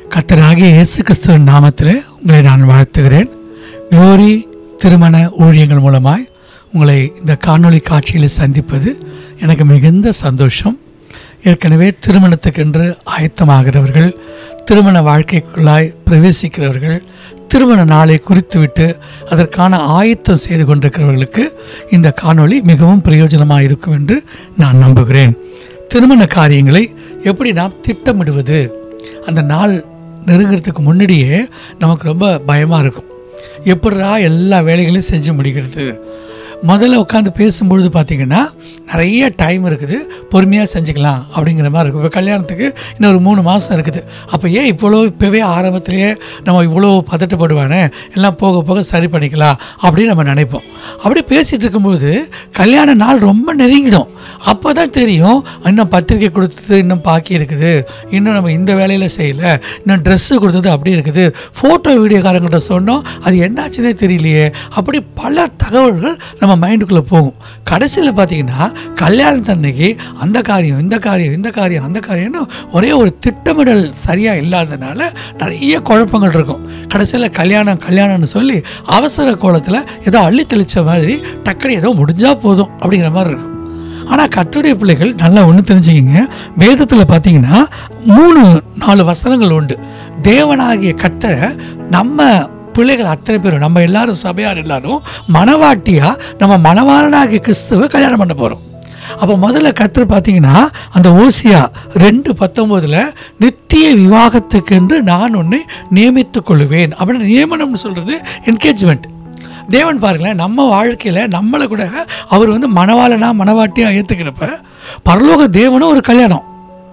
கர்த்தராகிய இயேசு கிறிஸ்துவின் நாமத்தில் உங்களை நான் வாழ்த்துகிறேன் க்ளோரி திருமண ஊழியங்கள் மூலமாய் உங்களை இந்த காணொளி காட்சியில் சந்திப்பது எனக்கு மிகுந்த சந்தோஷம் ஏற்கனவே திருமணத்துக்கென்று ஆயத்தமாகிறவர்கள் திருமண வாழ்க்கைக்குள்ளாய் பிரவேசிக்கிறவர்கள் திருமண நாளை குறித்துவிட்டு அதற்கான ஆயத்தம் செய்து கொண்டிருக்கிறவர்களுக்கு இந்த காணொளி மிகவும் பிரயோஜனமாக இருக்கும் என்று நான் நம்புகிறேன் திருமண காரியங்களை எப்படி நாம் திட்டமிடுவது அந்த நாள் நெருங்கிறதுக்கு முன்னாடியே நமக்கு ரொம்ப பயமாக இருக்கும் எப்படிரா எல்லா வேலைகளையும் செஞ்சு முடிக்கிறது முதல்ல உட்காந்து பேசும்பொழுது பார்த்திங்கன்னா நிறைய டைம் இருக்குது பொறுமையாக செஞ்சுக்கலாம் அப்படிங்கிற மாதிரி இருக்கும் இப்போ கல்யாணத்துக்கு இன்னும் ஒரு மூணு மாதம் இருக்குது அப்போ ஏன் இவ்வளோ இப்போவே ஆரம்பத்திலேயே நம்ம இவ்வளோ பதட்டப்படுவானே எல்லாம் போக போக சரி பண்ணிக்கலாம் அப்படின்னு நம்ம நினைப்போம் அப்படி பேசிகிட்டு இருக்கும்போது கல்யாண நாள் ரொம்ப நெருங்கிடும் அப்போ தான் தெரியும் இன்னும் பத்திரிக்கை கொடுத்தது இன்னும் பாக்கி இருக்குது இன்னும் நம்ம இந்த வேலையில் செய்யலை இன்னும் ட்ரெஸ்ஸு கொடுத்தது அப்படி இருக்குது ஃபோட்டோ வீடியோக்காரங்கிட்ட சொன்னோம் அது என்னாச்சுன்னே தெரியலையே அப்படி பல தகவல்கள் நம்ம மைண்டுக்குள்ளே போகும் கடைசியில் பார்த்தீங்கன்னா கல்யாணத்தன்னைக்கு அந்த காரியம் இந்த காரியம் இந்த காரியம் அந்த காரியம்னு ஒரே ஒரு திட்டமிடல் சரியாக இல்லாததுனால நிறைய குழப்பங்கள் இருக்கும் கடைசியில் கல்யாணம் கல்யாணம்னு சொல்லி அவசர கோலத்தில் ஏதோ அள்ளி தெளித்த மாதிரி டக்குனு ஏதோ முடிஞ்சால் போதும் அப்படிங்கிற மாதிரி இருக்கும் ஆனால் கத்துடைய பிள்ளைகள் நல்லா ஒன்று தெரிஞ்சுக்கிங்க வேதத்தில் பார்த்தீங்கன்னா மூணு நாலு வசனங்கள் உண்டு தேவனாகிய கத்தரை நம்ம பிள்ளைகள் அத்தனை பேரும் நம்ம எல்லாரும் சபையார் எல்லாரும் மனவாட்டியாக நம்ம மணவாளனாகிய கிறிஸ்துவை கல்யாணம் பண்ண போகிறோம் அப்போ முதல்ல கத்தர் பார்த்தீங்கன்னா அந்த ஓசியா ரெண்டு பத்தொம்போதில் நித்திய விவாகத்துக்கென்று நான் உன்னை நியமித்துக் கொள்வேன் அப்படின்னு நியமனம்னு சொல்கிறது என்கேஜ்மெண்ட் தேவன் பாருங்களேன் நம்ம வாழ்க்கையில் நம்மளை கூட அவர் வந்து மணவாளனா மணவாட்டியாக ஏற்றுக்கிறப்ப பரலோக தேவனும் ஒரு கல்யாணம்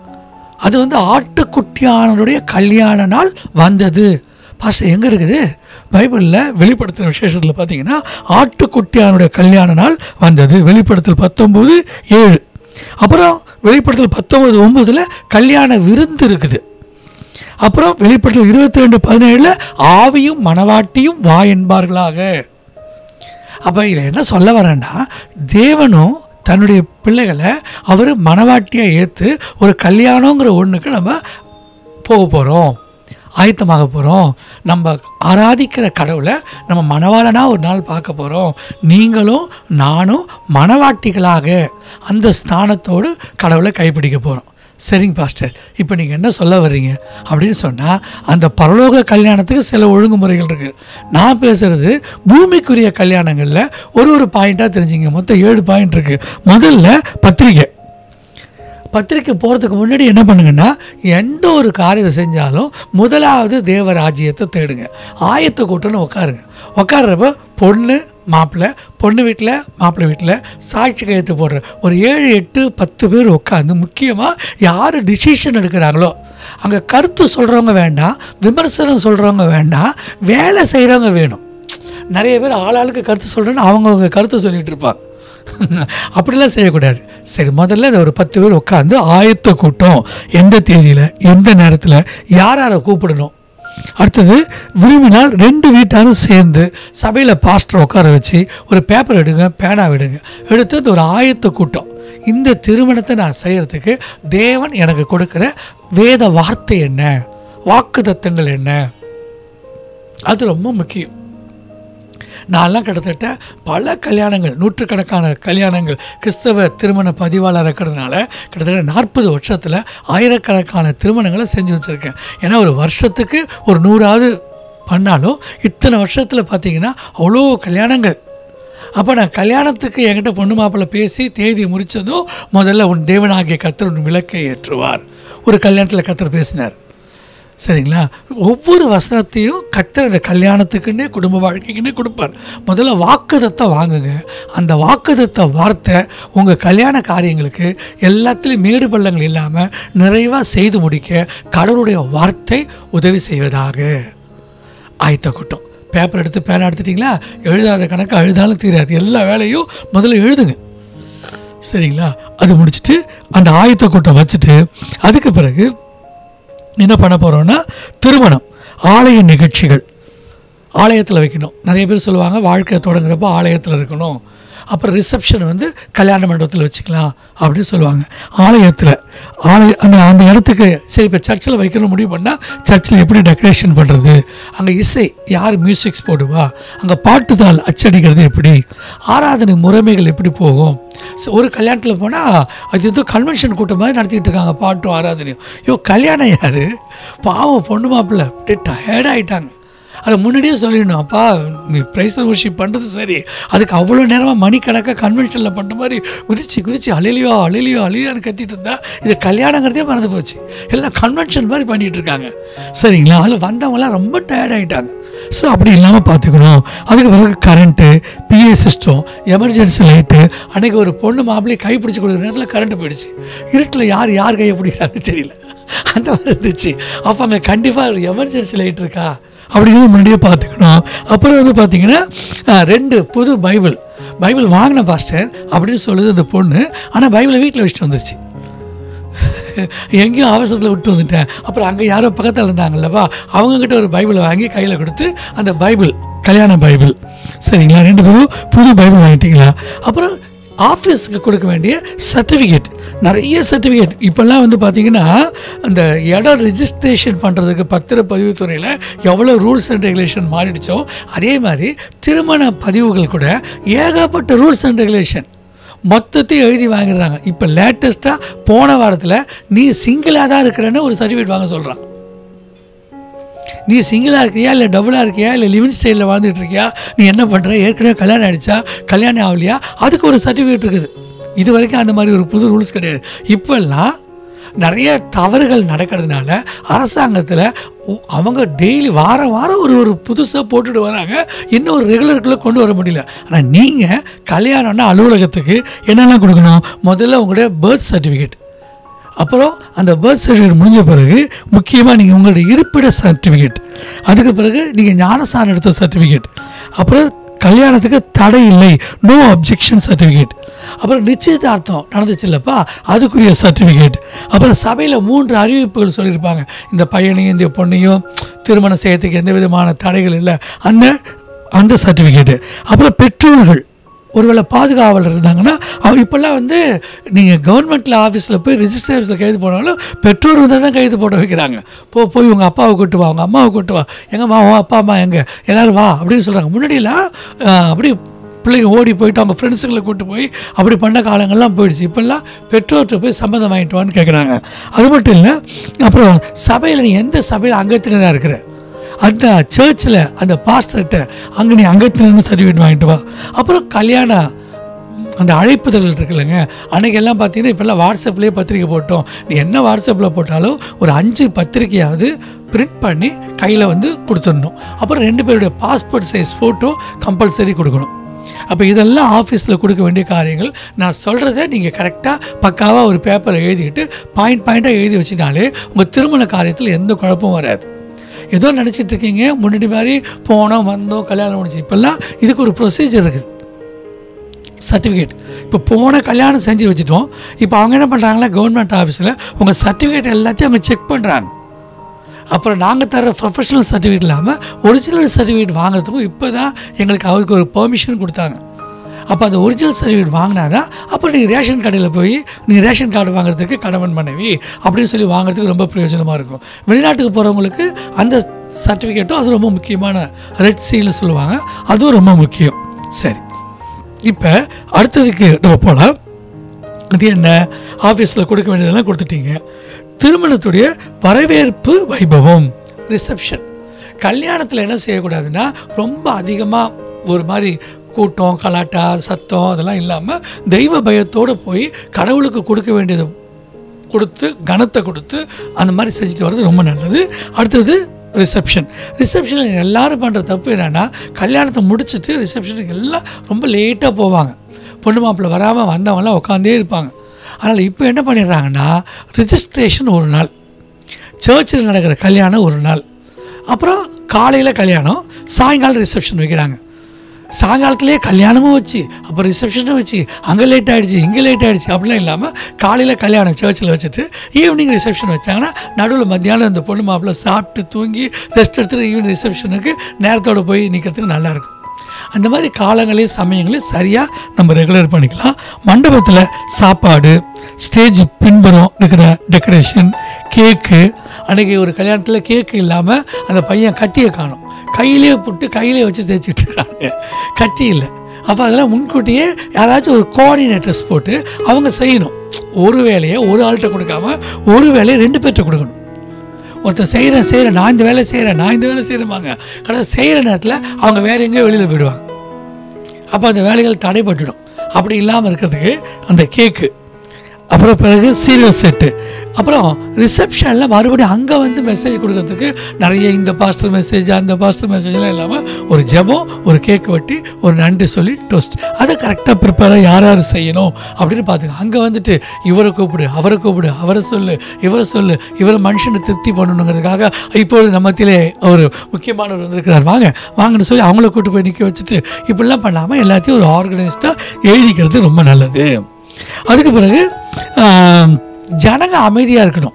அது வந்து ஆட்டுக்குட்டியானருடைய கல்யாண நாள் வந்தது பாஸ்டர் எங்கே இருக்குது பைபிளில் வெளிப்படுத்தின விசேஷத்தில் பார்த்தீங்கன்னா ஆட்டுக்குட்டியானுடைய கல்யாண நாள் வந்தது வெளிப்படுத்தல் பத்தொம்போது ஏழு அப்புறம் வெளிப்படுத்தல் பத்தொம்போது ஒம்போதில் கல்யாண விருந்து இருக்குது அப்புறம் வெளிப்படுத்தல் இருபத்தி ரெண்டு பதினேழில் ஆவியும் மணவாட்டியும் வா என்பார்களாக அப்போ இதில் என்ன சொல்ல வரேன்னா தேவனும் தன்னுடைய பிள்ளைகளை அவர் மனவாட்டியாக ஏற்று ஒரு கல்யாணங்கிற ஒன்றுக்கு நம்ம போக போகிறோம் ஆயத்தமாக போகிறோம் நம்ம ஆராதிக்கிற கடவுளை நம்ம மணவாளனாக ஒரு நாள் பார்க்க போகிறோம் நீங்களும் நானும் மணவாட்டிகளாக அந்த ஸ்தானத்தோடு கடவுளை கைப்பிடிக்க போகிறோம் சரிங்க பாஸ்டர் இப்போ நீங்கள் என்ன சொல்ல வர்றீங்க அப்படின்னு சொன்னால் அந்த பரலோக கல்யாணத்துக்கு சில ஒழுங்குமுறைகள் இருக்குது நான் பேசுகிறது பூமிக்குரிய கல்யாணங்களில் ஒரு ஒரு பாயிண்ட்டாக தெரிஞ்சுங்க மொத்தம் ஏழு பாயிண்ட் இருக்குது முதல்ல பத்திரிக்கை பத்திரிக்கை போகிறதுக்கு முன்னாடி என்ன பண்ணுங்கன்னா எந்த ஒரு காரியத்தை செஞ்சாலும் முதலாவது தேவ ராஜ்யத்தை தேடுங்க ஆயத்தை கூட்டம்னு உட்காருங்க உட்கார்றப்ப பொண்ணு மாப்பிள்ளை பொண்ணு வீட்டில் மாப்பிள்ளை வீட்டில் சாட்சி கையெழுத்து போடுற ஒரு ஏழு எட்டு பத்து பேர் உட்காந்து முக்கியமாக யார் டிசிஷன் எடுக்கிறாங்களோ அங்கே கருத்து சொல்கிறவங்க வேண்டாம் விமர்சனம் சொல்கிறவங்க வேண்டாம் வேலை செய்கிறவங்க வேணும் நிறைய பேர் ஆளாளுக்கு கருத்து சொல்கிறேன்னு அவங்கவுங்க கருத்தை சொல்லிகிட்டு இருப்பாங்க அப்படிலாம் செய்யக்கூடாது சரி முதல்ல இந்த ஒரு பத்து பேர் உட்காந்து ஆயத்த கூட்டம் எந்த தேதியில் எந்த நேரத்தில் யார் யாரை கூப்பிடணும் அடுத்தது விரும்பினால் ரெண்டு வீட்டாரும் சேர்ந்து சபையில் பாஸ்டர் உட்கார வச்சு ஒரு பேப்பர் எடுங்க பேனா விடுங்க எடுத்து இந்த ஒரு ஆயத்த கூட்டம் இந்த திருமணத்தை நான் செய்கிறதுக்கு தேவன் எனக்கு கொடுக்குற வேத வார்த்தை என்ன வாக்கு தத்தங்கள் என்ன அது ரொம்ப முக்கியம் நான்லாம் கிட்டத்தட்ட பல கல்யாணங்கள் நூற்றுக்கணக்கான கல்யாணங்கள் கிறிஸ்தவ திருமண பதிவாளர் இருக்கிறதுனால கிட்டத்தட்ட நாற்பது வருஷத்தில் ஆயிரக்கணக்கான திருமணங்களை செஞ்சு வச்சுருக்கேன் ஏன்னா ஒரு வருஷத்துக்கு ஒரு நூறாவது பண்ணாலும் இத்தனை வருஷத்தில் பார்த்தீங்கன்னா அவ்வளோ கல்யாணங்கள் அப்போ நான் கல்யாணத்துக்கு என்கிட்ட பொண்ணு மாப்பிள்ளை பேசி தேதி முடித்ததும் முதல்ல உன் தேவனாகிய கத்தர் உன் விளக்கை ஏற்றுவார் ஒரு கல்யாணத்தில் கத்தர் பேசினார் சரிங்களா ஒவ்வொரு வசனத்தையும் கத்தர் இந்த கல்யாணத்துக்குன்னே குடும்ப வாழ்க்கைக்குன்னே கொடுப்பார் முதல்ல வாக்குதத்தை வாங்குங்க அந்த வாக்குதத்தை வார்த்தை உங்கள் கல்யாண காரியங்களுக்கு எல்லாத்துலேயும் மேடு பள்ளங்கள் இல்லாமல் நிறைவாக செய்து முடிக்க கடவுளுடைய வார்த்தை உதவி செய்வதாக ஆயத்த கூட்டம் பேப்பர் எடுத்து பேனா எடுத்துட்டிங்களா எழுதாத கணக்கு அழுதாலும் தீராது எல்லா வேலையும் முதல்ல எழுதுங்க சரிங்களா அது முடிச்சுட்டு அந்த ஆயத்த கூட்டம் வச்சுட்டு அதுக்கு பிறகு என்ன பண்ண போகிறோன்னா திருமணம் ஆலய நிகழ்ச்சிகள் ஆலயத்தில் வைக்கணும் நிறைய பேர் சொல்லுவாங்க வாழ்க்கை தொடங்குறப்போ ஆலயத்தில் இருக்கணும் அப்புறம் ரிசப்ஷன் வந்து கல்யாண மண்டபத்தில் வச்சுக்கலாம் அப்படின்னு சொல்லுவாங்க ஆலயத்தில் ஆலய அந்த அந்த இடத்துக்கு சரி இப்போ சர்ச்சில் வைக்கணும் முடிவு பண்ணால் சர்ச்சில் எப்படி டெக்கரேஷன் பண்ணுறது அங்கே இசை யார் மியூசிக்ஸ் போடுவா அங்கே பாட்டுதாள் அச்சடிக்கிறது எப்படி ஆராதனை முறைமைகள் எப்படி போகும் ச- ஒரு கல்யாணத்தில் போனால் அது ஏதோ கன்வென்ஷன் கூட்டம் மாதிரி நடத்திக்கிட்டு இருக்காங்க பாட்டும் ஆராதனையும் ஐயோ கல்யாணம் யார் பாவம் பொண்ணு மாப்பிள்ளை அப்படியே டயர்டாயிட்டாங்க அதை முன்னாடியே சொல்லிடணும் அப்பா நீ ப்ரைஸ் ஒர்ஷிப் பண்ணுறது சரி அதுக்கு அவ்வளோ நேரமாக மணிக்கணக்காக கன்வென்ஷனில் பண்ணுற மாதிரி குதிச்சு குதிச்சு அழிலியோ அழிலியோ அழிலியோன்னு கத்திட்டு இருந்தா இது கல்யாணங்கிறதே மறந்து போச்சு எல்லாம் கன்வென்ஷன் மாதிரி பண்ணிகிட்டு இருக்காங்க சரிங்களா அதில் வந்தவங்களாம் ரொம்ப டயர்ட் ஆகிட்டாங்க ஸோ அப்படி இல்லாமல் பார்த்துக்கணும் அதுக்கு பிறகு current PA system emergency light அன்றைக்கி ஒரு பொண்ணு மாப்பிள்ளையை கை பிடிச்சி கொடுக்குற நேரத்தில் கரண்ட் போயிடுச்சு இருட்டில் யார் யார் கையை பிடிக்கிறாங்கன்னு தெரியல அந்த மாதிரி இருந்துச்சு அப்போ அங்கே கண்டிப்பாக ஒரு எமர்ஜென்சி லைட் இருக்கா அப்படிங்கிறது முன்னாடியே பார்த்துக்கணும் அப்புறம் வந்து பார்த்தீங்கன்னா அஹ், ரெண்டு புது பைபிள் பைபிள் வாங்கின பாஸ்டர் அப்படின்னு சொல்லுது அந்த பொண்ணு ஆனால் பைபிளை வீட்டில் வச்சுட்டு வந்துருச்சு எங்கேயும் அவசரத்தில் விட்டு வந்துட்டேன் அப்புறம் அங்கே யாரோ பக்கத்தில் இருந்தாங்கல்லவா அவங்கக்கிட்ட ஒரு பைபிளை வாங்கி கையில் கொடுத்து அந்த பைபிள் கல்யாண பைபிள் சரிங்களா ரெண்டு பேரும் புது பைபிள் வாங்கிட்டீங்களா அப்புறம் ஆஃபீஸுக்கு கொடுக்க வேண்டிய சர்டிஃபிகேட் நிறைய சர்டிஃபிகேட் இப்போல்லாம் வந்து பார்த்தீங்கன்னா அந்த இடம் ரிஜிஸ்ட்ரேஷன் பண்ணுறதுக்கு பத்திரப்பதிவுத்துறையில் எவ்வளோ ரூல்ஸ் அண்ட் ரெகுலேஷன் மாறிடுச்சோ அதே மாதிரி திருமண பதிவுகள் கூட ஏகப்பட்ட ரூல்ஸ் அண்ட் ரெகுலேஷன் மொத்தத்தையும் எழுதி வாங்கிடுறாங்க இப்போ லேட்டஸ்ட்டாக போன வாரத்தில் நீ சிங்கிளாக தான் இருக்கிறன்னு ஒரு சர்டிஃபிகேட் வாங்க சொல்கிறான் நீ சிங்கிளாக இருக்கியா இல்லை டபுளாக இருக்கியா இல்லை லிவிங் ஸ்டைலில் வாழ்ந்துட்டு இருக்கியா நீ என்ன பண்ணுற ஏற்கனவே கல்யாணம் ஆகிடுச்சா கல்யாணம் ஆகலையா அதுக்கு ஒரு சர்டிஃபிகேட் இருக்குது இது வரைக்கும் அந்த மாதிரி ஒரு புது ரூல்ஸ் கிடையாது இப்போல்லாம் நிறைய தவறுகள் நடக்கிறதுனால அரசாங்கத்தில் ஒ- அவங்க டெய்லி வாரம் வாரம் ஒரு ஒரு புதுசாக போட்டுட்டு வராங்க இன்னும் ஒரு ரெகுலருக்குள்ளே கொண்டு வர முடியல ஆனால் நீங்கள் கல்யாணம்னா அலுவலகத்துக்கு என்னெல்லாம் கொடுக்கணும் முதல்ல உங்களுடைய பர்த் சர்டிஃபிகேட் அப்புறம் அந்த பர்த் சர்டிஃபிகேட் முடிஞ்ச பிறகு முக்கியமாக நீங்கள் உங்களுடைய இருப்பிட சர்டிஃபிகேட் அதுக்கு பிறகு நீங்கள் ஞானஸ்தானம் எடுத்த சர்டிஃபிகேட் அப்புறம் கல்யாணத்துக்கு தடை இல்லை நோ அப்ஜெக்ஷன் சர்டிஃபிகேட் அப்புறம் நிச்சயதார்த்தம் நடந்துச்சு இல்லப்பா அதுக்குரிய சர்டிஃபிகேட் அப்புறம் சபையில் மூன்று அறிவிப்புகள் சொல்லியிருப்பாங்க இந்த பையனையும் இந்த பொண்ணையும் திருமணம் செய்யறதுக்கு எந்த விதமான தடைகள் இல்லை அந்த அந்த சர்டிஃபிகேட்டு அப்புறம் பெற்றோர்கள் ஒருவேளை பாதுகாவலர் இருந்தாங்கன்னா அவங்க இப்போல்லாம் வந்து நீங்கள் கவர்மெண்ட்டில் ஆஃபீஸில் போய் ரிஜிஸ்டர் ஆஃபீஸில் கைது போனாலும் பெற்றோர் வந்து தான் கைது போட வைக்கிறாங்க போ போய் உங்கள் அப்பாவை கூட்டு வா உங்கள் அம்மாவை கூட்டு வா எங்கம்மா உன் அப்பா அம்மா எங்கே எல்லோரும் வா அப்படின்னு சொல்கிறாங்க முன்னாடியெல்லாம் ஆஹ், அப்படி பிள்ளைங்க ஓடி போயிட்டு அவங்க ஃப்ரெண்ட்ஸுங்களை கூட்டு போய் அப்படி பண்ண காலங்கள்லாம் போயிடுச்சு இப்போல்லாம் பெற்றோர்கிட்ட போய் சம்மதம் வாங்கிட்டு வான்னு கேட்குறாங்க அது மட்டும் இல்லை அப்புறம் சபையில் நீ எந்த சபையில் அங்கத்தினராக இருக்கிற அந்த சர்ச்சில் அந்த பாஸ்டர்கிட்ட அங்கே நீ அங்கத்தினர்னு சர்டிஃபிகேட் வாங்கிட்டு வா அப்புறம் கல்யாணம் அந்த அழைப்புதல் இருக்குல்லங்க அன்னைக்கெல்லாம் பார்த்தீங்கன்னா இப்போல்லாம் வாட்ஸ்அப்லேயே பத்திரிக்கை போட்டோம் நீ என்ன வாட்ஸ்அப்பில் போட்டாலும் ஒரு அஞ்சு பத்திரிக்கையாவது பிரிண்ட் பண்ணி கையில் வந்து கொடுத்துடணும் அப்புறம் ரெண்டு பேருடைய பாஸ்போர்ட் சைஸ் ஃபோட்டோ கம்பல்சரி கொடுக்கணும் அப்போ இதெல்லாம் ஆஃபீஸில் கொடுக்க வேண்டிய காரியங்கள் நான் சொல்கிறத நீங்கள் கரெக்டாக பக்காவாக ஒரு பேப்பரில் எழுதிக்கிட்டு பாயிண்ட் பாயிண்ட்டாக எழுதி வச்சிட்டாலே உங்கள் திருமண காரியத்தில் எந்த குழப்பமும் வராது ஏதோ நினச்சிட்டு இருக்கீங்க முன்னாடி மாதிரி போனோம் வந்தோம் கல்யாணம் முடிச்சு இப்போல்லாம் இதுக்கு ஒரு ப்ரொசீஜர் இருக்குது சர்டிஃபிகேட் இப்போ போன கல்யாணம் செஞ்சு வச்சுட்டோம் இப்போ அவங்க என்ன பண்ணுறாங்களா கவர்மெண்ட் ஆஃபீஸில் உங்கள் சர்டிஃபிகேட் எல்லாத்தையும் அவங்க செக் பண்ணுறாங்க அப்புறம் நாங்கள் தர ப்ரொஃபஷனல் சர்டிஃபிகேட் இல்லாமல் ஒரிஜினல் சர்டிஃபிகேட் வாங்குறதுக்கும் இப்போ தான் எங்களுக்கு அவருக்கு ஒரு பெர்மிஷன் கொடுத்தாங்க அப்போ அந்த ஒரிஜினல் சர்டிஃபிகேட் வாங்கினா தான் அப்புறம் நீங்கள் ரேஷன் கடையில் போய் நீங்கள் ரேஷன் கார்டு வாங்குறதுக்கு கணவன் மனைவி அப்படின்னு சொல்லி வாங்குறதுக்கு ரொம்ப பிரயோஜனமாக இருக்கும் வெளிநாட்டுக்கு போகிறவங்களுக்கு அந்த சர்டிஃபிகேட்டும் அது ரொம்ப முக்கியமான ரெட் சீல்னு சொல்லுவாங்க அதுவும் ரொம்ப முக்கியம் சரி இப்போ அடுத்ததுக்கு நம்ம போகலாம் அது என்ன ஆஃபீஸில் கொடுக்க வேண்டியதெல்லாம் கொடுத்துட்டீங்க திருமணத்துடைய வரவேற்பு வைபவம் ரிசப்ஷன் கல்யாணத்தில் என்ன செய்யக்கூடாதுன்னா ரொம்ப அதிகமாக ஒரு மாதிரி கூட்டம் கலாட்டா சத்தம் அதெல்லாம் இல்லாமல் தெய்வ பயத்தோடு போய் கடவுளுக்கு கொடுக்க வேண்டியது கொடுத்து கனத்தை கொடுத்து அந்த மாதிரி செஞ்சுட்டு வர்றது ரொம்ப நல்லது அடுத்தது ரிசப்ஷன் ரிசப்ஷனில் எல்லாரும் பண்ணுற தப்பு என்னென்னா கல்யாணத்தை முடிச்சுட்டு ரிசப்ஷனுக்கு எல்லாம் ரொம்ப லேட்டாக போவாங்க பொண்ணு மாப்பிள்ளை வராமல் வந்தவங்கலாம் உட்காந்தே இருப்பாங்க அதனால் இப்போ என்ன பண்ணிடுறாங்கன்னா ரிஜிஸ்ட்ரேஷன் ஒரு நாள் சர்ச்சில் நடக்கிற கல்யாணம் ஒரு நாள் அப்புறம் காலையில் கல்யாணம் சாயங்காலம் ரிசப்ஷன் வைக்கிறாங்க சாயங்காலத்துலேயே கல்யாணமும் வச்சு அப்புறம் ரிசப்ஷனும் வச்சு அங்கே லேட் ஆகிடுச்சு இங்கே லேட் ஆகிடுச்சு அப்படிலாம் இல்லாமல் காலையில் கல்யாணம் சர்ச்சில் வச்சுட்டு ஈவினிங் ரிசப்ஷன் வச்சாங்கன்னா நடுவில் மத்தியானம் இந்த பொண்ணு மாப்பிள்ளை சாப்பிட்டு தூங்கி ரெஸ்ட் எடுத்துட்டு ஈவினிங் ரிசப்ஷனுக்கு நேரத்தோடு போய் நிற்கிறதுக்கு நல்லாயிருக்கும் அந்த மாதிரி காலங்களையும் சமயங்களையும் சரியாக நம்ம ரெகுலர் பண்ணிக்கலாம் மண்டபத்தில் சாப்பாடு ஸ்டேஜ் பின்புறம் இருக்கிற டெக்கரேஷன் கேக்கு அன்றைக்கி ஒரு கல்யாணத்தில் கேக்கு இல்லாமல் அந்த பையன் கத்தியை காணும் கையிலே போட்டு கையிலே வச்சு தேய்ச்சிட்டு இருக்காங்க கத்தி இல்லை அப்போ அதெல்லாம் முன்கூட்டியே யாராச்சும் ஒரு கோஆர்டினேட்டர்ஸ் போட்டு அவங்க செய்யணும் ஒரு வேலையை ஒரு ஆள்கிட்ட கொடுக்காம ஒரு வேலையை ரெண்டு பேர்கிட்ட கொடுக்கணும் ஒருத்தர் செய்கிறேன் செய்கிறேன் நான் இந்த வேலை செய்கிறேன் நான் இந்த வேலை செய்கிறேம்பாங்க கடைசி செய்கிற நேரத்தில் அவங்க வேற எங்கேயோ வெளியில் போயிடுவாங்க அப்போ அந்த வேலைகள் தடைப்பட்டுடும் அப்படி இல்லாமல் இருக்கிறதுக்கு அந்த கேக்கு அப்புறம் பிறகு சீரியல் செட்டு அப்புறம் ரிசப்ஷனில் மறுபடியும் அங்கே வந்து மெசேஜ் கொடுக்கறதுக்கு நிறைய இந்த பாஸ்டர் மெசேஜ் அந்த பாஸ்டர் மெசேஜ்லாம் இல்லாமல் ஒரு ஜெபம் ஒரு கேக் வெட்டி ஒரு நன்றி சொல்லி டோஸ்ட் அதை கரெக்டாக ப்ரிப்பேராக யார் யார் செய்யணும் அப்படின்னு பார்த்துக்க அங்கே வந்துட்டு இவரை கூப்பிடு அவரை கூப்பிடு அவரை சொல்லு இவரை சொல்லு இவரை மனுஷனை திருப்தி பண்ணணுங்கிறதுக்காக இப்பொழுது நம்ம மத்தியிலே ஒரு முக்கியமானவர் வந்திருக்கிறார் வாங்க வாங்கன்னு சொல்லி அவங்கள கூட்டு போய் நிற்க வச்சுட்டு இப்படிலாம் பண்ணாமல் எல்லாத்தையும் ஒரு ஆர்கனைஸ்டாக எழுதிக்கிறது ரொம்ப நல்லது அதுக்கு பிறகு ஆம், ஜனங்க அமைதியாக இருக்கணும்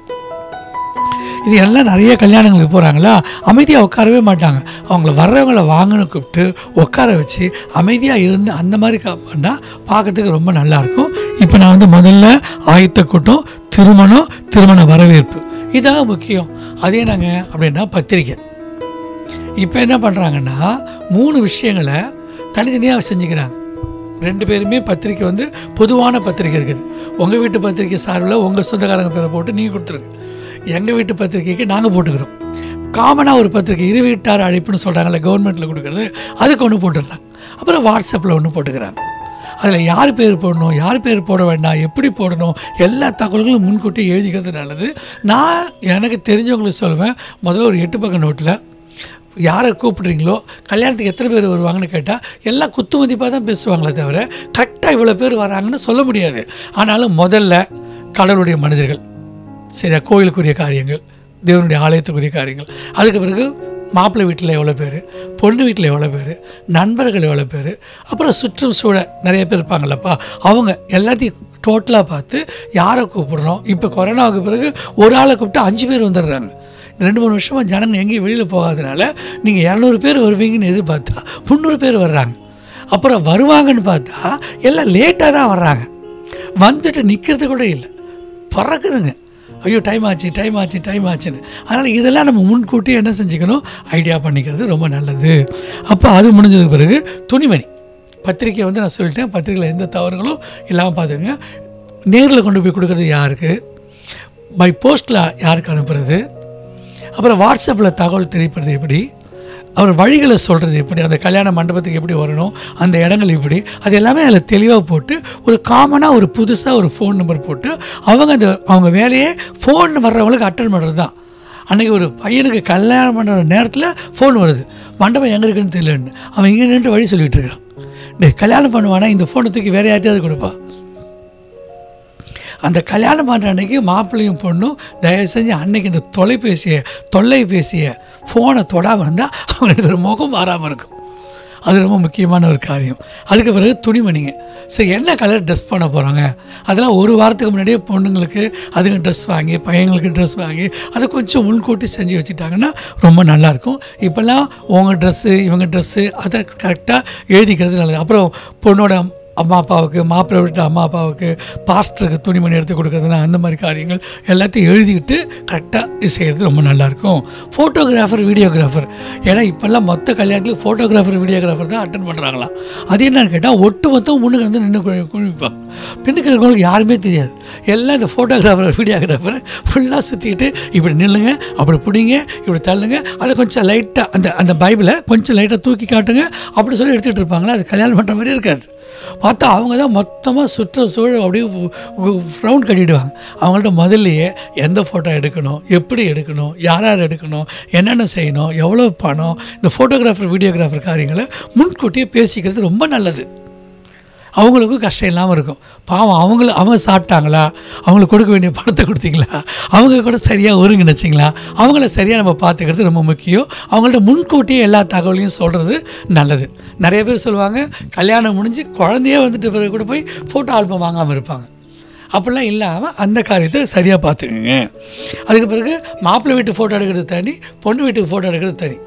இது எல்லாம் நிறைய கல்யாணங்களுக்கு போகிறாங்களா அமைதியாக உட்காரவே மாட்டாங்க அவங்கள வர்றவங்கள வாங்கன்னு கூப்பிட்டு உட்கார வச்சு அமைதியாக இருந்து அந்த மாதிரி க- பண்ணா பார்க்கறதுக்கு ரொம்ப நல்லாயிருக்கும் இப்போ நான் வந்து முதல்ல ஆயத்த கூட்டம் திருமணம் திருமண வரவேற்பு இதாங்க முக்கியம் அதே நாங்கள் அப்படின்னா பத்திரிக்கை இப்போ என்ன பண்ணுறாங்கன்னா மூணு விஷயங்களை தனித்தனியாக செஞ்சுக்கிறாங்க ரெண்டு பேருமே பத்திரிக்கை வந்து பொதுவான பத்திரிக்கை இருக்குது உங்கள் வீட்டு பத்திரிக்கை சார்பில் உங்கள் சொந்தக்காரங்க பேரை போட்டு நீங்கள் கொடுத்துருங்க எங்கள் வீட்டு பத்திரிக்கைக்கு நாங்கள் போட்டுக்கிறோம் காமனாக ஒரு பத்திரிக்கை இரு வீட்டார் அழைப்புன்னு சொல்கிறாங்கல்ல கவர்மெண்ட்டில் கொடுக்குறது அதுக்கு ஒன்று போட்டுடலாம் அப்புறம் வாட்ஸ்அப்பில் ஒன்று போட்டுக்கிறாங்க அதில் யார் பேர் போடணும் யார் பேர் போட வேண்டாம் எப்படி போடணும் எல்லா தகவல்களும் முன்கூட்டி எழுதிக்கிறது நல்லது நான் எனக்கு தெரிஞ்சவங்களுக்கு சொல்லுவேன் முதல்ல ஒரு எட்டு பக்க நோட்டில் யாரை கூப்பிடுறீங்களோ கல்யாணத்துக்கு எத்தனை பேர் வருவாங்கன்னு கேட்டால் எல்லாம் குத்து மதிப்பாக தான் பேசுவாங்களே தவிர கரெக்டாக இவ்வளோ பேர் வராங்கன்னு சொல்ல முடியாது ஆனாலும் முதல்ல கடவுளுடைய மனிதர்கள் சரியா கோயிலுக்குரிய காரியங்கள் தேவனுடைய ஆலயத்துக்குரிய காரியங்கள் அதுக்கு பிறகு மாப்பிள்ளை வீட்டில் எவ்வளோ பேர் பொண்ணு வீட்டில் எவ்வளோ பேர் நண்பர்கள் எவ்வளோ பேர் அப்புறம் சுற்றுச்சூழல் நிறைய பேர் இருப்பாங்கல்லப்பா அவங்க எல்லாத்தையும் டோட்டலாக பார்த்து யாரை கூப்பிடுறோம் இப்போ கொரோனாவுக்கு பிறகு ஒரு ஆளை கூப்பிட்டு அஞ்சு பேர் வந்துடுறாங்க இந்த ரெண்டு மூணு வருஷமாக ஜனங்க எங்கேயும் வெளியில் போகாதனால நீங்கள் இரநூறு பேர் வருவீங்கன்னு எதிர்பார்த்தா முந்நூறு பேர் வர்றாங்க அப்புறம் வருவாங்கன்னு பார்த்தா எல்லாம் லேட்டாக தான் வர்றாங்க வந்துட்டு நிற்கிறது கூட இல்லை பறக்குதுங்க ஐயோ டைம் ஆச்சு டைம் ஆச்சு டைம் ஆச்சுன்னு அதனால் இதெல்லாம் நம்ம முன்கூட்டி என்ன செஞ்சுக்கணும் ஐடியா பண்ணிக்கிறது ரொம்ப நல்லது அப்போ அது முடிஞ்சதுக்கு பிறகு துணிமணி பத்திரிக்கை வந்து நான் சொல்லிட்டேன் பத்திரிக்கையில் எந்த தவறுகளும் இல்லாமல் பார்த்துங்க நேரில் கொண்டு போய் கொடுக்குறது யாருக்கு பை போஸ்ட்டில் யாருக்கு அனுப்புறது அப்புறம் வாட்ஸ்அப்பில் தகவல் தெரிவிப்பது எப்படி அவர் வழிகளை சொல்கிறது எப்படி அந்த கல்யாண மண்டபத்துக்கு எப்படி வரணும் அந்த இடங்கள் எப்படி அது எல்லாமே அதில் தெளிவாக போட்டு ஒரு காமனாக ஒரு புதுசாக ஒரு ஃபோன் நம்பர் போட்டு அவங்க அந்த அவங்க வேலையே ஃபோன் வர்றவங்களுக்கு அட்டன் பண்ணுறது தான் அன்றைக்கி ஒரு பையனுக்கு கல்யாணம் பண்ணுற நேரத்தில் ஃபோன் வருது மண்டபம் எங்கே இருக்குன்னு தெரியலன்னு அவன் இங்கே நின்று வழி சொல்லிட்டு இருக்கிறான் டேய் கல்யாணம் பண்ணுவானா இந்த ஃபோனை தூக்கி வேறு யார்ட்டையாவது கொடுப்பா அந்த கல்யாணம் பண்ணுற அன்னைக்கு மாப்பிள்ளையும் பொண்ணும் தயவு செஞ்சு அன்னைக்கு இந்த தொலைபேசியை தொல்லைபேசியை ஃபோனை தொடாமல் இருந்தால் அவங்களுக்கு ஒரு முகம் மாறாமல் இருக்கும் அது ரொம்ப முக்கியமான ஒரு காரியம் அதுக்கு பிறகு துணிமணிங்க சரி என்ன கலர் ட்ரெஸ் பண்ண போகிறாங்க அதெல்லாம் ஒரு வாரத்துக்கு முன்னாடியே பொண்ணுங்களுக்கு அதுங்க ட்ரெஸ் வாங்கி பையங்களுக்கு ட்ரெஸ் வாங்கி அதை கொஞ்சம் முன்கூட்டி செஞ்சு வச்சுட்டாங்கன்னா ரொம்ப நல்லாயிருக்கும் இப்போல்லாம் உங்கள் ட்ரெஸ்ஸு இவங்க ட்ரெஸ்ஸு அதை கரெக்டாக எழுதிக்கிறது நல்லது அப்புறம் பொண்ணோட அம்மா அப்பாவுக்கு மாப்பிள்ளை விட்டு அம்மா அப்பாவுக்கு பாஸ்டருக்கு துணிமணி எடுத்து கொடுக்குறதுனா அந்த மாதிரி காரியங்கள் எல்லாத்தையும் எழுதிக்கிட்டு கரெக்டாக செய்கிறது ரொம்ப நல்லாயிருக்கும் ஃபோட்டோகிராஃபர் வீடியோகிராஃபர் ஏன்னா இப்போல்லாம் மொத்த கல்யாணத்துக்கு ஃபோட்டோகிராஃபர் வீடியோகிராஃபர் தான் அட்டன் பண்ணுறாங்களாம் அது என்னன்னு கேட்டால் ஒட்டு மொத்தம் முன்னுக்கு வந்து நின்று குழிப்பாங்க பின்னுக்கு இருக்கிறவங்களுக்கு யாருமே தெரியாது எல்லாம் இந்த ஃபோட்டோகிராஃபர் வீடியோகிராஃபர் ஃபுல்லாக சுற்றிக்கிட்டு இப்படி நில்லுங்க அப்படி பிடிங்க இப்படி தள்ளுங்க அதை கொஞ்சம் லைட்டாக அந்த அந்த பைபிளை கொஞ்சம் லைட்டாக தூக்கி காட்டுங்க அப்படி சொல்லி எடுத்துகிட்டு இருப்பாங்களா அது கல்யாணம் பண்ணுற மாதிரி இருக்காது பார்த்தா அவங்க தான் மொத்தமாக சுற்றுச்சூழல் அப்படியே ரவுண்ட் கட்டிடுவாங்க அவங்கள்ட்ட முதல்லையே எந்த ஃபோட்டோ எடுக்கணும் எப்படி எடுக்கணும் யார் யார் எடுக்கணும் என்னென்ன செய்யணும் எவ்வளோ பணம் இந்த ஃபோட்டோகிராஃபர் வீடியோகிராஃபர் காரியங்களை முன்கூட்டியே பேசிக்கிறது ரொம்ப நல்லது அவங்களுக்கும் கஷ்டம் இல்லாமல் இருக்கும் பாவம் அவங்கள அவங்க சாப்பிட்டாங்களா அவங்களுக்கு கொடுக்க வேண்டிய பணத்தை கொடுத்தீங்களா அவங்க கூட சரியாக ஒருங்கிணைச்சிங்களா அவங்கள சரியாக நம்ம பார்த்துக்கிறது ரொம்ப முக்கியம் அவங்கள்ட்ட முன்கூட்டியே எல்லா தகவலையும் சொல்கிறது நல்லது நிறைய பேர் சொல்லுவாங்க கல்யாணம் முடிஞ்சு குழந்தையே வந்துட்டு பிறகு கூட போய் ஃபோட்டோ ஆல்பம் வாங்காமல் இருப்பாங்க அப்படிலாம் இல்லாமல் அந்த காரியத்தை சரியாக பார்த்துக்குங்க அதுக்கு பிறகு மாப்பிள்ளை வீட்டு ஃபோட்டோ எடுக்கிறது தனி பொண்ணு வீட்டுக்கு ஃபோட்டோ எடுக்கிறது தனி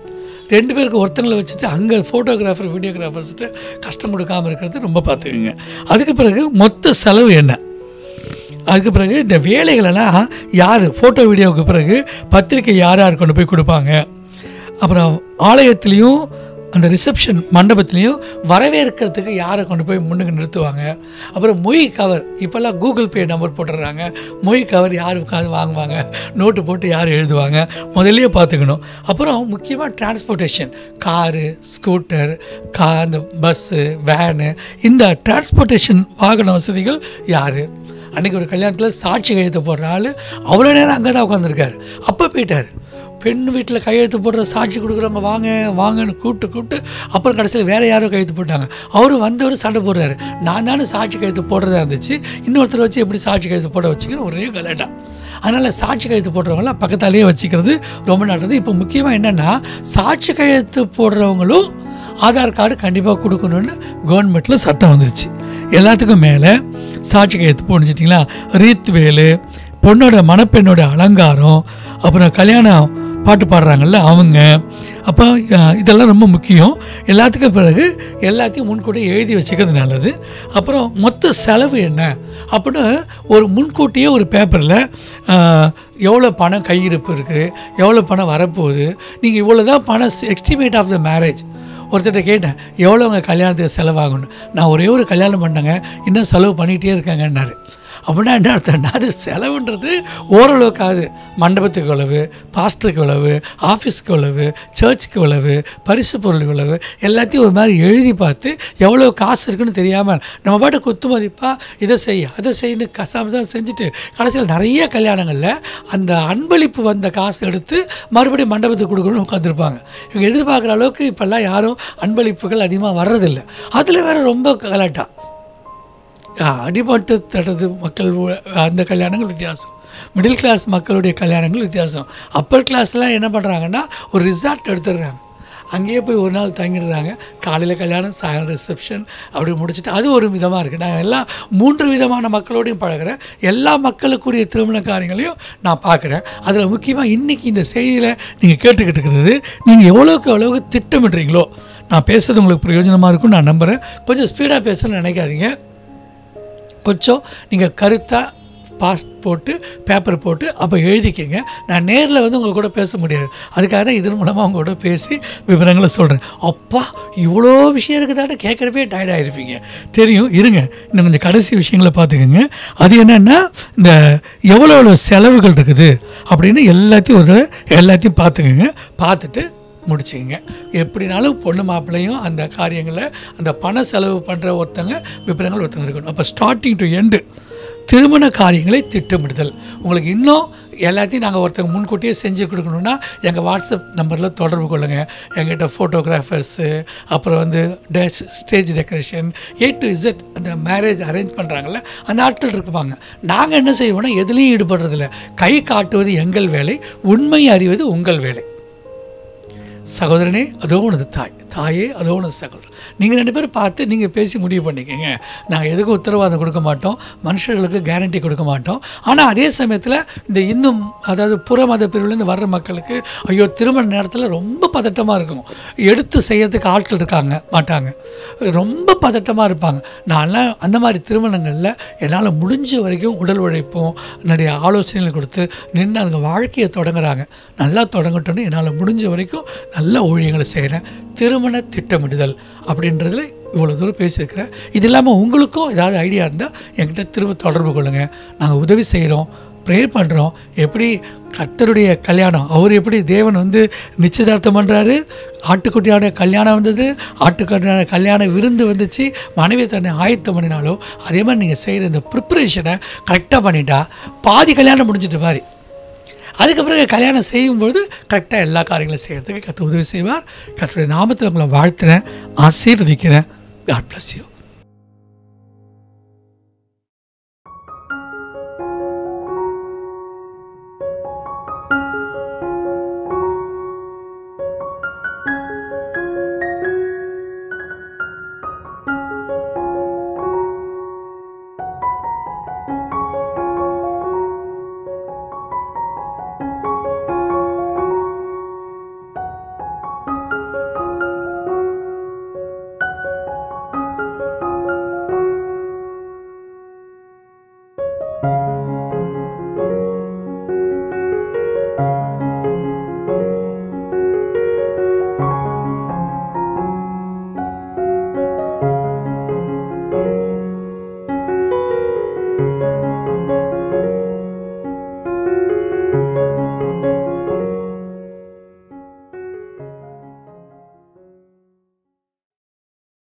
ரெண்டு பேருக்கு ஒருத்தங்களை வச்சுட்டு அங்கே ஃபோட்டோகிராஃபர் வீடியோகிராஃபர்ஸ்ட்டு கஷ்டம் கொடுக்காம இருக்கிறது ரொம்ப பார்த்துக்குங்க அதுக்கு பிறகு மொத்த செலவு என்ன அதுக்கு பிறகு இந்த வேலைகளெல்லாம் யார் ஃபோட்டோ வீடியோவுக்கு பிறகு பத்திரிக்கை யார் யார் கொண்டு போய் கொடுப்பாங்க அப்புறம் ஆலயத்துலேயும் அந்த ரிசப்ஷன் மண்டபத்துலேயும் வரவேற்கிறதுக்கு யாரை கொண்டு போய் முன்னுக்கு நிறுத்துவாங்க அப்புறம் மொய் கவர் இப்போல்லாம் கூகுள் பே நம்பர் போட்டுடுறாங்க மொய் கவர் யார் உட்காந்து வாங்குவாங்க நோட்டு போட்டு யார் எழுதுவாங்க முதல்லயே பார்த்துக்கணும் அப்புறம் முக்கியமாக டிரான்ஸ்போர்ட்டேஷன் காரு ஸ்கூட்டர் கா அந்த பஸ்ஸு வேனு இந்த டிரான்ஸ்போர்ட்டேஷன் வாகன வசதிகள் யார் அன்றைக்கி ஒரு கல்யாணத்தில் சாட்சி கையெழுத்து போடுற ஆள் அவ்வளோ நேரம் அங்கே தான் உட்காந்துருக்காரு அப்போ போயிட்டார் பெண் வீட்டில் கையெழுத்து போடுற சாட்சி கொடுக்குறவங்க வாங்க வாங்கன்னு கூப்பிட்டு கூப்பிட்டு அப்புறம் கடைசியில் வேறு யாரோ கையெழுத்து போட்டாங்க அவர் வந்தவர் சண்டை போடுறாரு நான் தானே சாட்சி கையெழுத்து போடுறதா இருந்துச்சு இன்னொருத்தர் வச்சு எப்படி சாட்சி கையெழுத்து போட வச்சுக்கணும் ஒரே கலாட்டா அதனால் சாட்சி கையெழுத்து போடுறவங்களாம் பக்கத்தாலேயே வச்சுக்கிறது ரொம்ப நல்லது இப்போ முக்கியமாக என்னென்னா சாட்சி கையெழுத்து போடுறவங்களும் ஆதார் கார்டு கண்டிப்பாக கொடுக்கணும்னு கவர்மெண்ட்டில் சட்டம் வந்துருச்சு எல்லாத்துக்கும் மேலே சாட்சி கையெழுத்து போட்டுச்சிட்டிங்களா ரீத் வேலு பொண்ணோட மணப்பெண்ணோட அலங்காரம் அப்புறம் கல்யாணம் பாட்டு பாடுறாங்கல்ல அவங்க அப்போ அஹ், இதெல்லாம் ரொம்ப முக்கியம் எல்லாத்துக்கும் பிறகு எல்லாத்தையும் முன்கூட்டியே எழுதி வச்சுக்கிறது நல்லது அப்புறம் மொத்த செலவு என்ன அப்படின்னு ஒரு முன்கூட்டியே ஒரு பேப்பரில் எவ்வளோ பணம் கையிருப்பு இருக்குது எவ்வளோ பணம் வரப்போகுது நீங்கள் இவ்வளோ தான் பணம் எஸ்டிமேட் ஆஃப் த மேரேஜ் ஒருத்தர்கிட்ட கேட்டேன் எவ்வளோ உங்கள் கல்யாணத்துக்கு செலவாகணும் நான் ஒரே ஒரு கல்யாணம் பண்ணேங்க இன்னும் செலவு பண்ணிகிட்டே இருக்கேங்கன்னாரு அப்படின்னா என்ன அர்த்தம்னா அது செலவுன்றது ஓரளவுக்கு ஆகுது மண்டபத்துக்கு எவ்வளவு பாஸ்டருக்கு எவ்வளவு ஆஃபீஸ்க்கு எவ்வளவு சர்ச்சுக்கு எவ்வளவு பரிசு பொருள் எவ்வளவு எல்லாத்தையும் ஒரு மாதிரி எழுதி பார்த்து எவ்வளோ காசு இருக்குன்னு தெரியாமல் நம்ம பாட்டு குத்து மதிப்பாக இதை செய் அதை செய்யணும் கசாமசாக செஞ்சுட்டு கடைசியில் நிறைய கல்யாணங்களில் அந்த அன்பளிப்பு வந்த காசு எடுத்து மறுபடியும் மண்டபத்துக்கு கொடுக்கணும்னு உட்காந்துருப்பாங்க இவங்க எதிர்பார்க்குற அளவுக்கு இப்போல்லாம் யாரும் அன்பளிப்புகள் அதிகமாக வர்றதில்லை அதில் வேறு ரொம்ப கலாட்டா ஆஹ், அடிபட்டு தட்டது மக்கள் உ- அந்த கல்யாணங்கள் வித்தியாசம் மிடில் கிளாஸ் மக்களுடைய கல்யாணங்கள் வித்தியாசம் அப்பர் கிளாஸ்லாம் என்ன பண்ணுறாங்கன்னா ஒரு ரிசார்ட் எடுத்துடுறாங்க அங்கேயே போய் ஒரு நாள் தங்கிடுறாங்க காலையில் கல்யாணம் சாயங்காலம் ரிசப்ஷன் அப்படி முடிச்சுட்டு அது ஒரு விதமாக இருக்குது நான் எல்லாம் மூன்று விதமான மக்களோடையும் பழகுறேன் எல்லா மக்களுக்குரிய திருமண காரியங்களையும் நான் பார்க்குறேன் அதில் முக்கியமாக இன்றைக்கி இந்த செய்தியில் நீங்கள் கேட்டுக்கிட்டு இருக்கிறது நீங்கள் எவ்வளோக்கு எவ்வளோக்கு திட்டமிடுறீங்களோ நான் பேசுறது உங்களுக்கு பிரயோஜனமாக இருக்கும்னு நான் நம்புகிறேன் கொஞ்சம் ஸ்பீடாக பேசணும்னு நினைக்காதீங்க கொஞ்சம் நீங்கள் கருத்தாக பாஸ்ட் போட்டு பேப்பர் போட்டு அப்போ எழுதிக்கங்க நான் நேரில் வந்து உங்கள் கூட பேச முடியாது அதுக்காக தான் இதன் மூலமாக உங்க கூட பேசி விவரங்களை சொல்கிறேன் அப்பா இவ்வளோ விஷயம் இருக்குதான்னு கேட்குறப்பே டயர்ட் ஆகிருப்பீங்க தெரியும் இருங்க இன்னும் கொஞ்சம் கடைசி விஷயங்களை பார்த்துக்கோங்க அது என்னென்னா இந்த எவ்வளோ எவ்வளோ செலவுகள் இருக்குது அப்படின்னு எல்லாத்தையும் ஒரு எல்லாத்தையும் பார்த்துக்கோங்க பார்த்துட்டு முடிச்சுங்க எப்படினாலும் பொண்ணு மாப்பிள்ளையும் அந்த காரியங்களை அந்த பண செலவு பண்ணுற ஒருத்தங்க விபரங்கள் ஒருத்தங்க இருக்கணும் அப்போ ஸ்டார்டிங் டு எண்டு திருமண காரியங்களை திட்டமிடுதல் உங்களுக்கு இன்னும் எல்லாத்தையும் நாங்கள் ஒருத்தங்க முன்கூட்டியே செஞ்சு கொடுக்கணுன்னா எங்கள் வாட்ஸ்அப் நம்பரில் தொடர்பு கொள்ளுங்கள் எங்கிட்ட ஃபோட்டோகிராஃபர்ஸு அப்புறம் வந்து dais stage decoration A to Z அந்த மேரேஜ் அரேஞ்ச் பண்ணுறாங்கல்ல அந்த ஆட்கள் இருப்பாங்க நாங்கள் என்ன செய்வோம்னா எதுலேயும் ஈடுபடுறதில்ல கை காட்டுவது எங்கள் வேலை உண்மை அறிவது உங்கள் வேலை சகோதரனே அதோ உனது தாய் தாயே அதோ உனது சகோதரன் நீங்கள் ரெண்டு பேரும் பார்த்து நீங்கள் பேசி முடிவு பண்ணிக்கோங்க நாங்கள் எதுக்கும் உத்தரவாதம் கொடுக்க மாட்டோம் மனுஷர்களுக்கு கேரண்டி கொடுக்க மாட்டோம் ஆனால் அதே சமயத்தில் இந்த இன்னும் அதாவது புற மத பிரிவுலேருந்து வர்ற மக்களுக்கு ஐயோ திருமண நேரத்தில் ரொம்ப பதட்டமாக இருக்கும் எடுத்து செய்யறதுக்கு ஆட்கள் இருக்காங்க மாட்டாங்க ரொம்ப பதட்டமாக இருப்பாங்க நான்லாம் அந்த மாதிரி திருமணங்களில் என்னால் முடிஞ்ச வரைக்கும் உடல் உழைப்பும் என்னுடைய ஆலோசனைகள் கொடுத்து நின்று அவங்க வாழ்க்கையை தொடங்குறாங்க நல்லா தொடங்கட்டும்னு என்னால் முடிஞ்ச வரைக்கும் நல்ல ஊழியங்களை செய்கிறேன் திருமண திட்டமிடுதல் அப்படின்றதுல இவ்வளோ தூரம் பேசியிருக்கிறேன் இது இல்லாமல் உங்களுக்கும் ஏதாவது ஐடியா இருந்தால் என்கிட்ட திரும்ப தொடர்பு கொள்ளுங்கள் நாங்கள் உதவி செய்கிறோம் ப்ரேயர் பண்ணுறோம் எப்படி கர்த்தருடைய கல்யாணம் அவர் எப்படி தேவன் வந்து நிச்சயதார்த்தம் பண்ணுறாரு ஆட்டுக்குட்டியான கல்யாணம் வந்தது ஆட்டுக்குட்டியான கல்யாண விருந்து வந்துச்சு மனைவி தன்னை ஆயத்தம் பண்ணினாலோ அதே மாதிரி நீங்கள் செய்கிற இந்த ப்ரிப்பரேஷனை கரெக்டாக பண்ணிட்டா பாதி கல்யாணம் முடிஞ்சிட்ட மாதிரி அதுக்கு பிறகு கல்யாணம் செய்யும்பொழுது கரெக்டாக எல்லா காரியங்களும் செய்கிறதுக்கு கற்று உதவி செய்வார் கர்த்தருடைய நாமத்தில் உங்களை வாழ்த்துறேன் ஆசீர்வதிக்கிறேன் காட் bless you